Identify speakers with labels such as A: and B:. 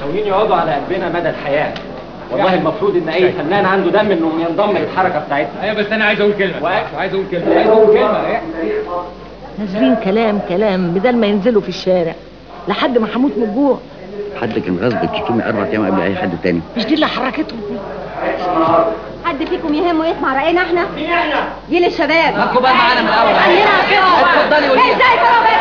A: ناويين يقعدوا على قلبنا مدى الحياه والله المفروض ان اي فنان عنده دم انه ينضم للحركه بتاعتنا
B: ايوه بس انا عايز اقول كلمه
A: واقف.
B: عايز اقول كلمه عايز اقول كلمه إيه؟
C: نازلين كلام كلام بدل ما ينزلوا في الشارع لحد ما هموت من الجوع
D: حد كان غصب تصومي اربع ايام قبل اي حد تاني
C: مش دي اللي حركتهم دي
E: حد فيكم يهمه يسمع راينا احنا؟ مين احنا؟ جيل الشباب
B: هاتوا بقى معانا من الاول
E: عندنا
B: اتفضلي قولي.
E: ازاي ترى